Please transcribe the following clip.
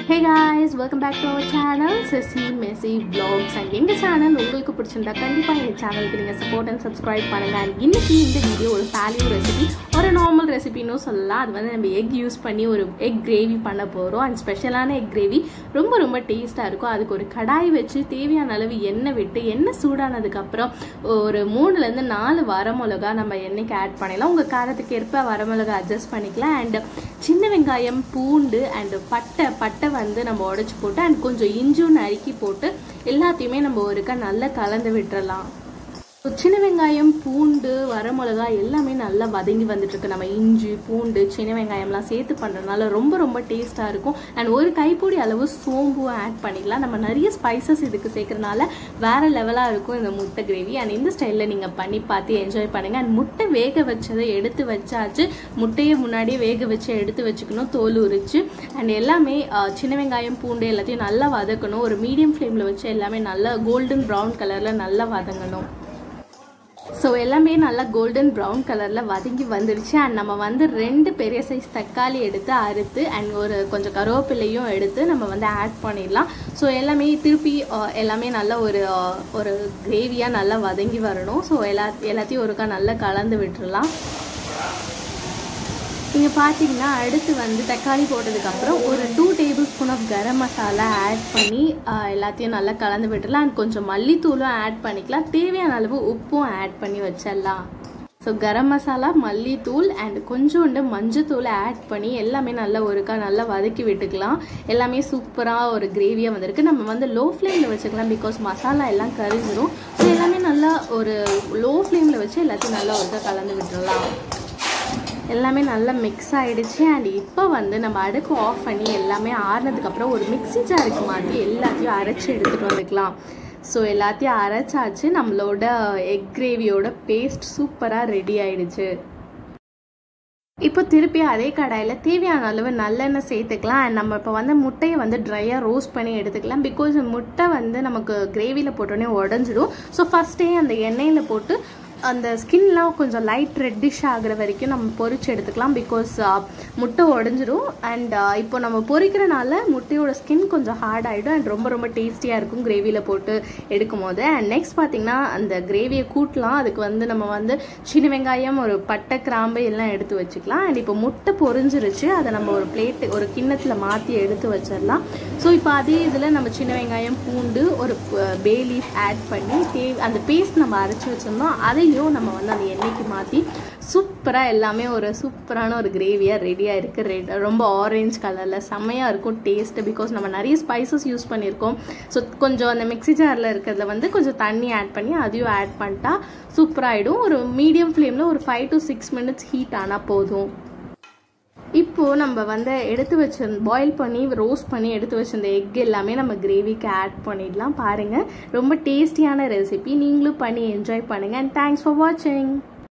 hey guys welcome back to our channel செசி மெஸ்ஸி vlogs and எங்கள் சேனல் உங்களுக்கு பிடிச்சிருந்தா கண்டிப்பாக எங்கள் சேனலுக்கு நீங்கள் சப்போர்ட் அண்ட் சப்ஸ்கிரைப் பண்ணுங்கள் அண்ட் இன்னைக்கு இந்த வீடியோ ஒரு பேலியோ ரெசிபி ஒரு நார்மல் ரெசிபின்னு சொல்லலாம் அது வந்து நம்ம எக் யூஸ் பண்ணி ஒரு எக் கிரேவி பண்ண போகிறோம் அண்ட் ஸ்பெஷலான எக் கிரேவி ரொம்ப ரொம்ப டேஸ்ட்டாக இருக்கும் அதுக்கு ஒரு கடாய் வச்சு தேவையான அளவு எண்ணெய் விட்டு எண்ணெய் சூடானதுக்கப்புறம் ஒரு மூணுலேருந்து நாலு வரமிளகா நம்ம எண்ணெய்க்கு ஆட் பண்ணிடலாம் உங்கள் காரத்துக்கு ஏற்ப வரமிளகா அட்ஜஸ்ட் பண்ணிக்கலாம் அண்ட் சின்ன வெங்காயம் பூண்டு அண்ட் பட்டை பட்டை வந்து நம்ம உடச்சி போட்டு அண்ட் கொஞ்சம் இஞ்சும் நறுக்கி போட்டு எல்லாத்தையுமே நம்ம ஒருக்கா நல்லா கலந்து விட்டுறலாம் சின்ன வெங்காயம் பூண்டு வரமிளகா எல்லாமே நல்லா வதங்கி வந்துட்டு இருக்கு நம்ம இஞ்சி பூண்டு சின்ன வெங்காயம்லாம் சேர்த்து பண்ணுறதுனால ரொம்ப ரொம்ப டேஸ்ட்டாக இருக்கும் அண்ட் ஒரு கைப்பொடி அளவு சோம்பும் ஆட் பண்ணிக்கலாம் நம்ம நிறைய ஸ்பைசஸ் இதுக்கு சேர்க்கறனால வேற லெவலாக இருக்கும் இந்த முட்டை கிரேவி அண்ட் இந்த ஸ்டைலில் நீங்கள் பண்ணி பார்த்து என்ஜாய் பண்ணுங்கள் அண்ட் முட்டை வேக வச்சதை எடுத்து வச்சாச்சு முட்டையை முன்னாடியே வேக வச்சு எடுத்து வச்சுக்கணும் தோல் உரிச்சு அண்ட் எல்லாமே அஹ், சின்ன வெங்காயம் பூண்டு எல்லாத்தையும் நல்லா வதக்கணும் ஒரு மீடியம் ஃப்ளேமில் வச்சு எல்லாமே நல்லா கோல்டன் ப்ரௌன் கலரில் நல்லா வதங்கணும் ஸோ எல்லாமே நல்லா கோல்டன் ப்ரௌன் கலரில் வதங்கி வந்துடுச்சு அண்ட் நம்ம வந்து ரெண்டு பெரிய சைஸ் தக்காளி எடுத்து அறுத்து அண்ட் ஒரு கொஞ்சம் கருவேப்பிலையும் எடுத்து நம்ம வந்து ஆட் பண்ணிடலாம் ஸோ எல்லாமே திருப்பி அஹ், எல்லாமே நல்லா ஒரு அஹ், ஒரு கிரேவியாக நல்லா வதங்கி வரணும் ஸோ எல்லா எல்லாத்தையும் ஒருக்கா நல்லா கலந்து விட்டுறலாம் நீங்கள் பார்த்தீங்கன்னா அடுத்து வந்து தக்காளி போட்டதுக்கப்புறம் ஒரு two table spoon of garam masala add பண்ணி ஆஹ், எல்லாத்தையும் நல்லா கலந்து விட்டுடலாம் அண்ட் கொஞ்சம் மல்லித்தூளும் ஆட் பண்ணிக்கலாம் தேவையான அளவு உப்பும் ஆட் பண்ணி வச்சிடலாம் ஸோ கரம் மசாலா மல்லித்தூள் அண்ட் கொஞ்சோண்டு மஞ்சத்தூளை ஆட் பண்ணி எல்லாமே நல்லா ஒருக்கா நல்லா வதக்கி விட்டுக்கலாம் எல்லாமே சூப்பராக ஒரு கிரேவியாக வந்திருக்கு நம்ம வந்து லோ ஃப்ளேமில் வச்சுக்கலாம் பிகாஸ் மசாலா எல்லாம் கரிஞ்சிரும் ஸோ எல்லாமே நல்லா ஒரு லோ ஃப்ளேமில் வச்சு எல்லாத்தையும் நல்லா ஒருக்கா கலந்து விட்டுறலாம் எல்லாமே நல்லா மிக்ஸ் ஆயிடுச்சு அண்ட் இப்போ வந்து நம்ம அடுப்பு ஆஃப் பண்ணி எல்லாமே ஆறுனதுக்கப்புறம் ஒரு மிக்ஸி ஜாருக்கு மாற்றி எல்லாத்தையும் அரைச்சி எடுத்துகிட்டு வந்துக்கலாம் ஸோ எல்லாத்தையும் அரைச்சாச்சு நம்மளோட எக் கிரேவியோட பேஸ்ட் சூப்பராக ரெடி ஆயிடுச்சு இப்போ திருப்பி அதே கடாயில் தேவையான அளவு நல்லெண்ணெய் சேர்த்துக்கலாம் அண்ட் நம்ம இப்போ வந்து முட்டையை வந்து ட்ரையாக ரோஸ்ட் பண்ணி எடுத்துக்கலாம் பிகாஸ் முட்டை வந்து நமக்கு கிரேவியில் போட்டோன்னே உடஞ்சிடும் ஸோ ஃபஸ்ட்டே அந்த எண்ணெயில் போட்டு அந்த ஸ்கின்லாம் கொஞ்சம் லைட் ரெட்டிஷ் ஆகுற வரைக்கும் நம்ம பொரிச்சு எடுத்துக்கலாம் பிகாஸ் முட்டை உடஞ்சிரும் அண்ட் இப்போ நம்ம பொரிக்கிறனால முட்டையோட ஸ்கின் கொஞ்சம் ஹார்ட் ஆகிடும் அண்ட் ரொம்ப ரொம்ப டேஸ்டியாக இருக்கும் கிரேவியில் போட்டு எடுக்கும் போது அண்ட் நெக்ஸ்ட் பார்த்தீங்கன்னா அந்த கிரேவியை கூட்டலாம் அதுக்கு வந்து நம்ம வந்து சின்ன வெங்காயம் ஒரு பட்டை கிராம்பு எல்லாம் எடுத்து வச்சுக்கலாம் அண்ட் இப்போ முட்டை பொரிஞ்சிருச்சு அதை நம்ம ஒரு பிளேட்டு ஒரு கிண்ணத்தில் மாற்றி எடுத்து வச்சிடலாம் ஸோ இப்போ அதே இதில் நம்ம சின்ன வெங்காயம் பூண்டு ஒரு பே லீஃப் ஆட் பண்ணி தே அந்த பேஸ்ட் நம்ம அரைச்சி வச்சிருந்தோம் அதையும் நம்ம வந்து அந்த எண்ணெய்க்கு மாற்றி சூப்பராக எல்லாமே ஒரு சூப்பரான ஒரு கிரேவியாக ரெடியாக இருக்குது ரெட் ரொம்ப ஆரஞ்சு கலரில் செம்மையாக இருக்கும் டேஸ்ட்டு பிகாஸ் நம்ம நிறைய ஸ்பைசஸ் யூஸ் பண்ணியிருக்கோம் ஸோ கொஞ்சம் அந்த மிக்ஸி ஜாரில் இருக்கிறதுல வந்து கொஞ்சம் தண்ணி ஆட் பண்ணி அதையும் ஆட் பண்ணிட்டா சூப்பராகிடும் ஒரு மீடியம் ஃப்ளேமில் ஒரு five to six minutes heat ஆனால் போதும் இப்போது நம்ம வந்து எடுத்து வச்சிருந்த பாயில் பண்ணி ரோஸ்ட் பண்ணி எடுத்து வச்சிருந்த எக் எல்லாமே நம்ம கிரேவிக்கு ஆட் பண்ணிடலாம் பாருங்கள் ரொம்ப டேஸ்டியான ரெசிபி நீங்களும் பண்ணி என்ஜாய் பண்ணுங்கள் அண்ட் தேங்க்ஸ் ஃபார் வாட்சிங்